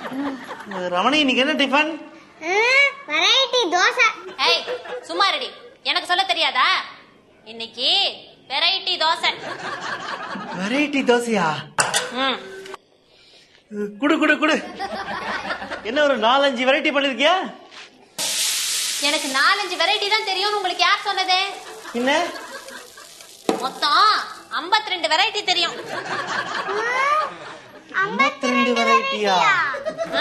ரமணி இன்னைக்கு என்ன tiffin variety dosa ஏய் சும்மா ரெடி எனக்கு சொல்ல தெரியாதா இன்னைக்கு வெரைட்டி தோசை வெரைட்டி தோசையா ம் குடு குடு குடு என்ன ஒரு நாலஞ்சு வெரைட்டி பண்ணிருக்கியா எனக்கு நாலஞ்சு வெரைட்டி தான் தெரியும்னு உங்களுக்கு யார் சொன்னது என்ன மொத்தம் 52 ரெண்டு வெரைட்டி தெரியும் ஐம்பத்தி ரெண்டு வெரைட்டியா ஆ,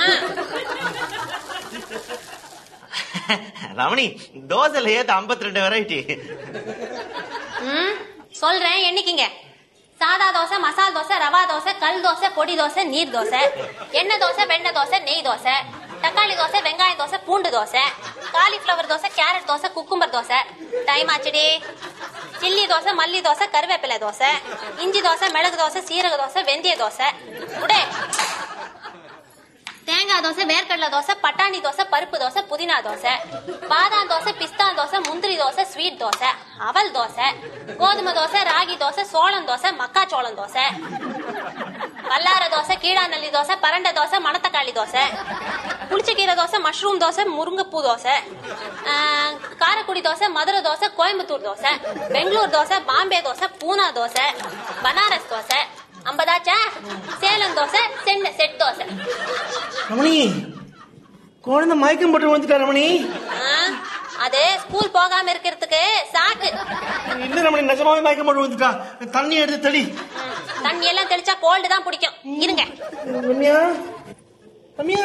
ரமணி தோசைல ஏத்த ஐம்பத்தி ரெண்டு வெரைட்டி ம் சொல்றேன் எண்ணிக்கிங்க சாதா தோசை மசால் தோசை ரவா தோசை கல் தோசை பொடி தோசை நீர் தோசை எண்ணெய் தோசை வெண்ணெய் தோசை நெய் தோசை தக்காளி தோசை வெங்காய தோசை பூண்டு dosa cauliflower dosa carrot dosa cucumber dosa time ஆச்சுடி சில்லி தோசை மல்லி தோசை கருவேப்பிலை தோசை இஞ்சி தோசை மிளகு தோசை சீரக தோசை வெந்தய தோசை உடே தேங்காய் தோசை வேர்க்கடலை தோசை பட்டாணி தோசை பருப்பு தோசை புதினா தோசை பாதாம் தோசை பிஸ்தா தோசை முந்திரி தோசை ஸ்வீட் தோசை அவல் தோசை கோதுமை தோசை ராகி தோசை சோளம் தோசை மக்காச்சோளம் தோசை வல்லார தோசை கீழாநெல்லி தோசை பரண்டை தோசை மணத்தக்காளி தோசை புளிச்சக்கீரை தோசை மஷ்ரூம் தோசை முருங்கைப்பூ தோசை ஆஹ், காரைக்குடி தோசை மதுரை தோசை கோயம்புத்தூர் தோசை பெங்களூர் தோசை பாம்பே தோசை பூனா தோசை பனாரஸ் தோசை ஐம்பதாச்சா சேலம் தோசை சென்னை செட் தோசை ரமணி குழந்தை மயக்கம் போட்டு வந்துட்டா ரமணி ஆ, அது ஸ்கூல் போகாம இருக்கிறதுக்கு சாக்கு இல்ல ரமணி நிஜமாவே மயக்கம் போட்டு வந்துட்டா தண்ணி எடுத்து தெளி ம், தண்ணி எல்லாம் தெளிச்சா கோல்டு தான் பிடிக்கும் இருங்க ரம்யா ரம்யா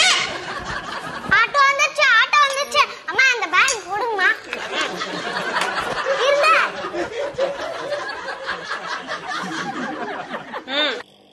ஆட்டோ வந்துச்சு ஆட்டோ வந்துச்சு அம்மா அந்த பேக் போடுங்கம்மா இருங்க ம்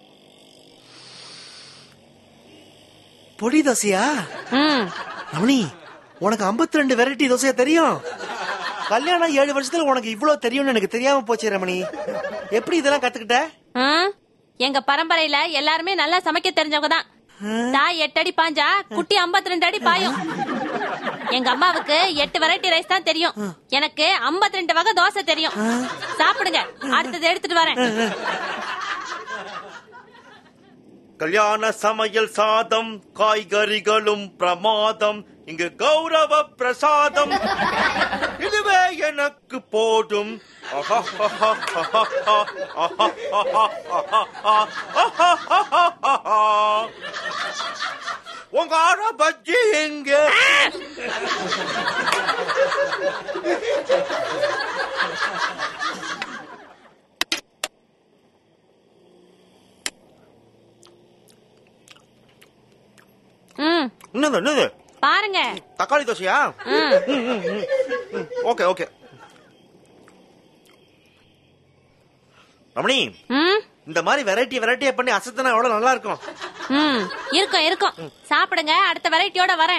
பொடி தோசையா ம் ரமணி உனக்கு 52 ரெண்டு வெரைட்டி தோசையா தெரியும் கல்யாணம் ஏழு வருஷத்துல உனக்கு இவ்வளவு தெரியும்னு எனக்கு தெரியாம போச்சு ரமணி எப்படி இதெல்லாம் கத்துக்கிட்ட ஆ, எங்க பரம்பரையில எல்லாருமே நல்லா சமைக்க தெரிஞ்சவங்க தான் தாய் எட்டு அடி பாஞ்சா குட்டி 52 ரெண்டு அடி பாயும் எங்க அம்மாவுக்கு எட்டு வெரைட்டி ரைஸ் தான் தெரியும் எனக்கு 52 ரெண்டு வகை தோசை தெரியும் சாப்பிடுங்க அடுத்தது எடுத்துட்டு வரேன் கல்யாண சமையல் சாதம் காய்கறிகளும் பிரமாதம் இங்கு கௌரவ பிரசாதம் இதுவே எனக்கு போதும் உங்க ஆற பஜ்ஜி எங்க ம் என்னது என்னது பாருங்க தக்காளி தோசையா ம் ஓகே ஓகே ரமணி ம் இந்த மாதிரி வெரைட்டி வெரைட்டியா பண்ணி அசத்தனா எவ்வளவு நல்லா இருக்கும் ம் இருக்கும் இருக்கும் சாப்பிடுங்க அடுத்த வெரைட்டியோட வரேன்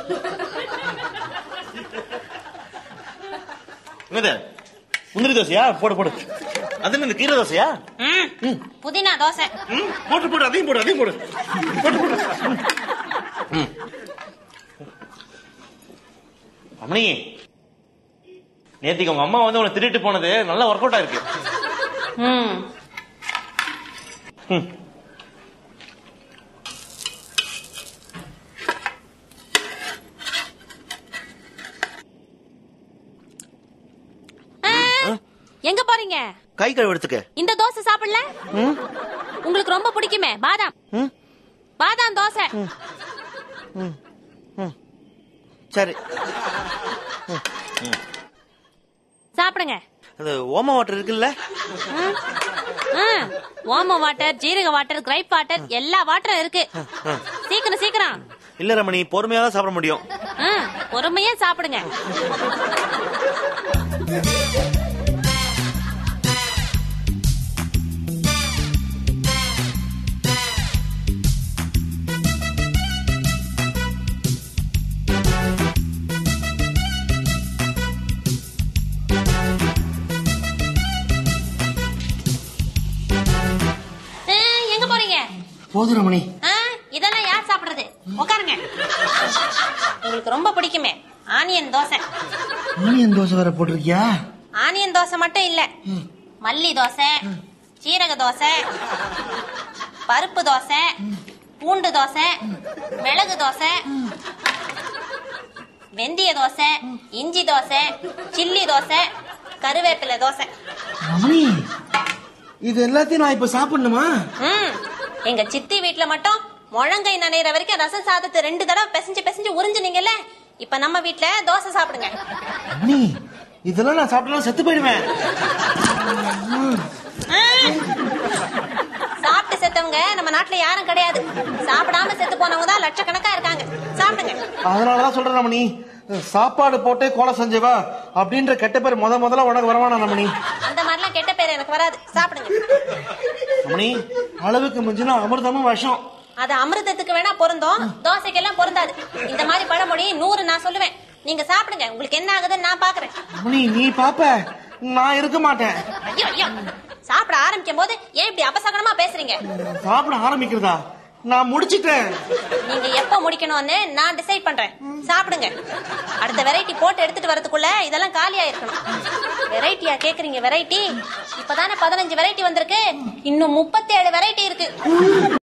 என்னது முந்திரி தோசையா போடு போடு அது என்ன இந்த கீரை தோசையா ம் புதினா தோசை ம், போட்டு போடு அதையும் போடு அதையும் போடு போட்டு போடு ம். ரமணி நேத்திக்கு உங்க அம்மா வந்து உன்னை திருட்டு போனது நல்லா ஒர்க் அவுட் ஆயிருக்கு ம் ம். ஆ, எங்க போறீங்க கை கழுவெடுத்துக்க இந்த தோசை சாப்பிடல உங்களுக்கு ரொம்ப பிடிக்குமே பாதாம் ம். பாதாம் தோசை சரி சாப்பிடுங்க அது ஓம வாட்டர் இருக்குல்ல ம். ம். ஓம வாட்டர் ஜீரக வாட்டர் கிரைப் வாட்டர் எல்லா வாட்டரும் இருக்கு சீக்கிரம் சீக்கிரம் இல்ல ரமணி பொறுமையா தான் சாப்பிட முடியும் ம். பொறுமையா சாப்பிடுங்க ஆ, எங்க போறீங்க போதும் ரமணி ஆ, இதெல்லாம் யார் சாப்பிடுறது உட்காருங்க உங்களுக்கு ரொம்ப பிடிக்குமே ஆனியன் தோசை ஆனியன் தோசை வேற போட்டிருக்கியா ஆனியன் தோசை மட்டும் இல்ல மல்லி தோசை சீரக தோசை பருப்பு தோசை பூண்டு தோசை மிளகு தோசை வெந்தய தோசை இஞ்சி தோசை சில்லி தோசை கருவேப்பிலை தோசை ரமணி இது எல்லாத்தையும் நான் இப்ப சாப்பிடணுமா ம் எங்க சித்தி வீட்ல மட்டும் முழங்கை நனைகிற வரைக்கும் ரசம் சாதத்தை ரெண்டு தடவை பிசைஞ்சு பிசைஞ்சு உறிஞ்சுனீங்கல்ல இப்ப நம்ம வீட்ல தோசை சாப்பிடுங்க ரமணி இதெல்லாம் நான் சாப்பிட்டா செத்து போயிடுவேன் சாப்பிட்டு செத்தவங்க நம்ம நாட்டுல யாரும் கிடையாது சாப்பிடாம செத்து போனவங்க தான் லட்சக்கணக்கா இருக்காங்க சாப்பிடுங்க அதனாலதான் சொல்றேன் ரமணி சாப்பாடு போட்டே கோலை செஞ்சவா அப்படின்ற கெட்ட பேர் முத முதல்ல உனக்கு வரவானா ரமணி அந்த மாதிரிலாம் கெட்ட பேர் எனக்கு வராது சாப்பிடுங்க ரமணி அளவுக்கு மிஞ்சினா அமிர்தமும் விஷம் அது அமிர்தத்துக்கு வேணா பொருந்தும் தோசைக்கெல்லாம் பொருந்தாது இந்த மாதிரி பழமொழி நூறு நான் சொல்லுவேன் நீங்க சாப்பிடுங்க உங்களுக்கு என்ன ஆகுதுன்னு நான் பாக்குறேன் ரமணி நீ பாப்ப நான் இருக்க மாட்டேன் ஐயோ ஐயோ சாப்பிட ஆரம்பிக்கும் போது ஏன் இப்படி அபசகனமா பேசுறீங்க சாப்பிட ஆரம்பிக்கிறதா நான் முடிச்சிட்டேன் நீங்க எப்ப முடிக்கணும்னு நான் டிசைட் பண்றேன் சாப்பிடுங்க அடுத்த வெரைட்டி போட்டு எடுத்துட்டு வரதுக்குள்ள இதெல்லாம் காலியா இருக்கணும் வெரைட்டியா கேக்குறீங்க வெரைட்டி இப்பதானே பதினஞ்சு வெரைட்டி வந்திருக்கு இன்னும் முப்பத்தி ஏழு வெரைட்டி இருக்கு